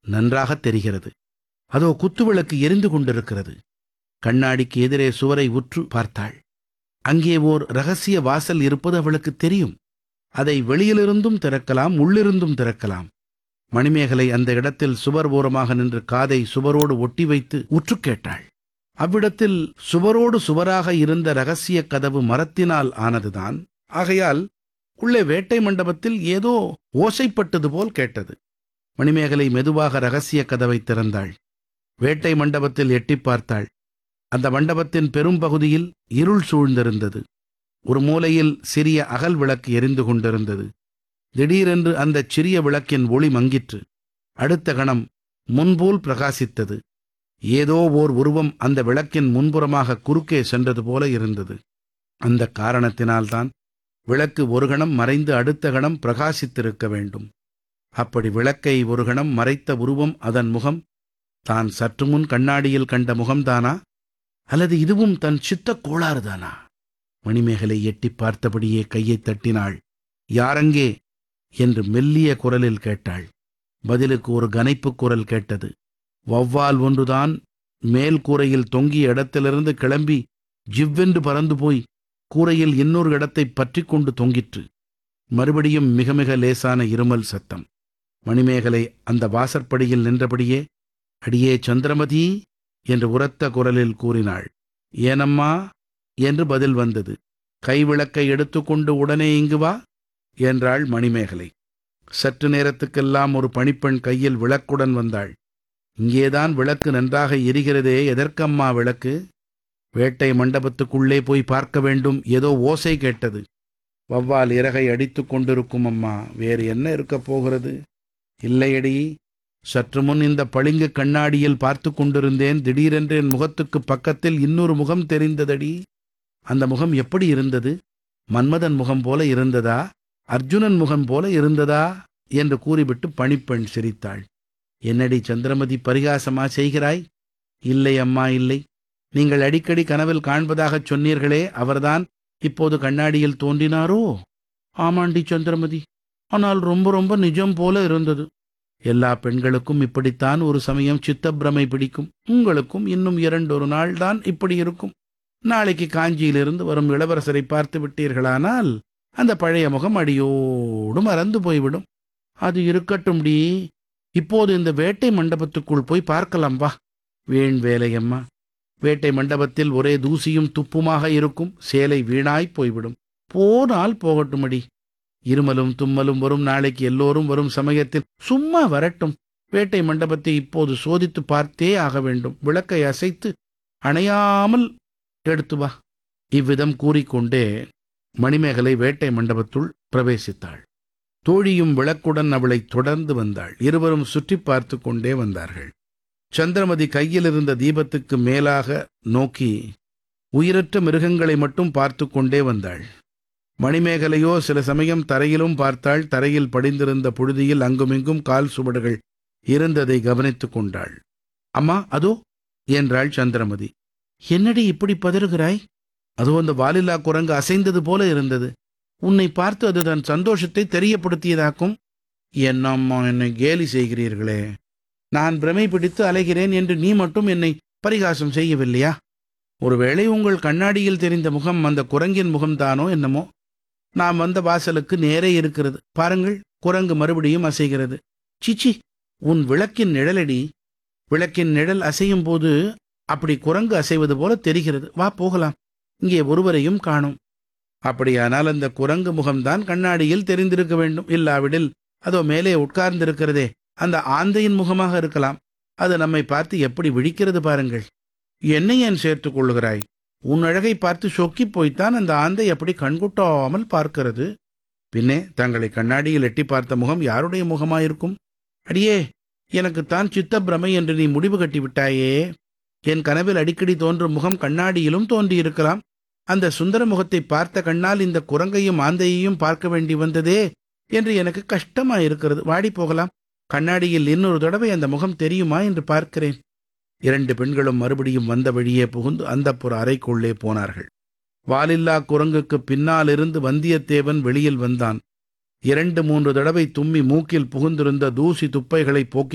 நன்றாகத் தெரிகிறது அதோ குத்துவிளக்கு எரிந்து கொண்டிருக்கிறது கண்ணாடிக்கு எதிரே சுவரை உற்று பார்த்தாள் அங்கே ஓர் ரகசிய வாசல் இருப்பது அவளுக்கு தெரியும் அதை வெளியிலிருந்தும் திறக்கலாம் உள்ளிருந்தும் திறக்கலாம் மணிமேகலை அந்த இடத்தில் சுவர் ஓரமாக நின்று காதை சுவரோடு ஒட்டி வைத்து உற்று கேட்டாள் அவ்விடத்தில் சுவரோடு சுவராக இருந்த ரகசிய கதவு மரத்தினால் ஆனதுதான் ஆகையால் உள்ளே வேட்டை மண்டபத்தில் ஏதோ ஓசைப்பட்டது போல் கேட்டது மணிமேகலை மெதுவாக ரகசிய கதவை திறந்தாள் வேட்டை மண்டபத்தில் எட்டிப் பார்த்தாள் அந்த மண்டபத்தின் பெரும்பகுதியில் இருள் சூழ்ந்திருந்தது ஒரு மூலையில் சிறிய அகல் விளக்கு எரிந்து கொண்டிருந்தது திடீரென்று அந்தச் சிறிய விளக்கின் ஒளி மங்கிற்று அடுத்த கணம் முன்போல் பிரகாசித்தது ஏதோ ஓர் உருவம் அந்த விளக்கின் முன்புறமாக குறுக்கே சென்றது போல இருந்தது அந்த காரணத்தினால்தான் விளக்கு ஒரு கணம் மறைந்து அடுத்த கணம் பிரகாசித்திருக்க வேண்டும் அப்படி விளக்கை ஒரு கணம் மறைத்த உருவம் அதன் முகம் தான் சற்று முன் கண்ணாடியில் கண்ட முகம்தானா அல்லது இதுவும் தன் சித்தக் கோளாறுதானா மணிமேகலை எட்டிப் பார்த்தபடியே கையைத் தட்டினாள் யாரங்கே என்று மெல்லிய குரலில் கேட்டாள் பதிலுக்கு ஒரு கனைப்புக் குரல் கேட்டது வௌவால் ஒன்றுதான் மேல் கூரையில் தொங்கிய இடத்திலிருந்து கிளம்பி ஜிவ்வென்று பறந்து போய் கூரையில் இன்னொரு இடத்தைப் பற்றிக் கொண்டு தொங்கிற்று மறுபடியும் மிக மிக லேசான இருமல் சத்தம் மணிமேகலை அந்த வாசற்படியில் நின்றபடியே அடியே சந்திரமதி என்று உரத்த குரலில் கூறினாள் ஏனம்மா என்று பதில் வந்தது கைவிளக்கை எடுத்துக்கொண்டு உடனே இங்கு வா என்றாள் மணிமேகலை சற்று நேரத்துக்கெல்லாம் ஒரு பணிப்பெண் கையில் விளக்குடன் வந்தாள் இங்கேதான் விளக்கு நன்றாக எரிகிறதே எதற்கம்மா விளக்கு வேட்டை மண்டபத்துக்குள்ளே போய் பார்க்க வேண்டும் ஏதோ ஓசை கேட்டது வவ்வால் இறகை அடித்துக் கொண்டிருக்கும் அம்மா வேறு என்ன இருக்கப் போகிறது இல்லையடி சற்று முன் இந்த பளிங்கு கண்ணாடியில் பார்த்து கொண்டிருந்தேன் திடீரென்று என் முகத்துக்கு பக்கத்தில் இன்னொரு முகம் தெரிந்ததடி அந்த முகம் எப்படி இருந்தது மன்மதன் முகம் போல இருந்ததா அர்ஜுனன் முகம் போல இருந்ததா என்று கூறிவிட்டு பணிப்பெண் சிரித்தாள் என்னடி சந்திரமதி பரிகாசமா செய்கிறாய் இல்லை அம்மா இல்லை நீங்கள் அடிக்கடி கனவில் காண்பதாகச் சொன்னீர்களே அவர்தான் இப்போது கண்ணாடியில் தோன்றினாரோ ஆமாண்டி சந்திரமதி ஆனால் ரொம்ப ரொம்ப நிஜம் போல இருந்தது எல்லா பெண்களுக்கும் இப்படித்தான் ஒரு சமயம் சித்தப்பிரமை பிடிக்கும் உங்களுக்கும் இன்னும் இரண்டொரு நாள் தான் இப்படி இருக்கும் நாளைக்கு காஞ்சியிலிருந்து வரும் இளவரசரை பார்த்து விட்டீர்களானால் அந்த பழைய முகம் அடியோடு மறந்து போய்விடும் அது இருக்கட்டும் டி இப்போது இந்த வேட்டை மண்டபத்துக்குள் போய் பார்க்கலாம் வா வீண் வேலையம்மா வேட்டை மண்டபத்தில் ஒரே தூசியும் துப்புமாக இருக்கும் சேலை வீணாய் போய்விடும் போனால் போகட்டுமடி இருமலும் தும்மலும் வரும் நாளைக்கு எல்லோரும் வரும் சமயத்தில் சும்மா வரட்டும் வேட்டை மண்டபத்தை இப்போது சோதித்து பார்த்தே ஆக வேண்டும் விளக்கை அசைத்து அணையாமல் எடுத்து வா இவ்விதம் கூறிக்கொண்டே மணிமேகலை வேட்டை மண்டபத்துள் பிரவேசித்தாள் தோழியும் விளக்குடன் அவளை தொடர்ந்து வந்தாள் இருவரும் சுற்றி பார்த்து கொண்டே வந்தார்கள் சந்திரமதி கையில் இருந்த தீபத்துக்கு மேலாக நோக்கி உயிரற்ற மிருகங்களை மட்டும் பார்த்து கொண்டே வந்தாள் மணிமேகலையோ சில சமயம் தரையிலும் பார்த்தாள் தரையில் படிந்திருந்த புழுதியில் அங்குமிங்கும் கால் சுவடுகள் இருந்ததை கவனித்துக் கொண்டாள் அம்மா அதோ என்றாள் சந்திரமதி என்னடி இப்படி பதறுகிறாய் அதோ அந்த வாலில்லா குரங்கு அசைந்தது போல இருந்தது உன்னை பார்த்து அது தன் சந்தோஷத்தை தெரியப்படுத்தியதாக்கும் என்னம்மா என்னை கேலி செய்கிறீர்களே நான் பிரமை பிடித்து அலைகிறேன் என்று நீ மட்டும் என்னை பரிகாசம் செய்யவில்லையா ஒருவேளை உங்கள் கண்ணாடியில் தெரிந்த முகம் அந்த குரங்கின் முகம்தானோ என்னமோ நாம் வந்த வாசலுக்கு நேரே இருக்கிறது பாருங்கள் குரங்கு மறுபடியும் அசைகிறது சிச்சி உன் விளக்கின் நிழலடி விளக்கின் நிழல் அசையும் போது அப்படி குரங்கு அசைவது போல தெரிகிறது வா போகலாம் இங்கே ஒருவரையும் காணோம் அப்படியானால் அந்த குரங்கு முகம்தான் கண்ணாடியில் தெரிந்திருக்க வேண்டும் இல்லாவிடில் அதோ மேலே உட்கார்ந்திருக்கிறதே அந்த ஆந்தையின் முகமாக இருக்கலாம் அது நம்மை பார்த்து எப்படி விழிக்கிறது பாருங்கள் என்னை ஏன் சேர்த்துக் கொள்ளுகிறாய் உன் அழகை பார்த்து சொக்கிப் போய்த்தான் அந்த ஆந்தை அப்படி கண்குட்டாமல் பார்க்கிறது பின்னே தங்களை கண்ணாடியில் எட்டி பார்த்த முகம் யாருடைய முகமாயிருக்கும் அடியே எனக்குத்தான் சித்தப்பிரமை என்று நீ முடிவு கட்டி விட்டாயே என் கனவில் அடிக்கடி தோன்றும் முகம் கண்ணாடியிலும் தோன்றியிருக்கலாம் அந்த சுந்தர முகத்தை பார்த்த கண்ணால் இந்த குரங்கையும் ஆந்தையையும் பார்க்க வேண்டி வந்ததே என்று எனக்கு கஷ்டமாயிருக்கிறது வாடி போகலாம் கண்ணாடியில் இன்னொரு தடவை அந்த முகம் தெரியுமா என்று பார்க்கிறேன் இரண்டு பெண்களும் மறுபடியும் வந்த வழியே புகுந்து அந்தப்புற அறைக்குள்ளே போனார்கள் வாலில்லா குரங்குக்கு பின்னாலிருந்து வந்தியத்தேவன் வெளியில் வந்தான் இரண்டு மூன்று தடவை தும்மி மூக்கில் புகுந்திருந்த தூசி துப்பைகளை போக்கி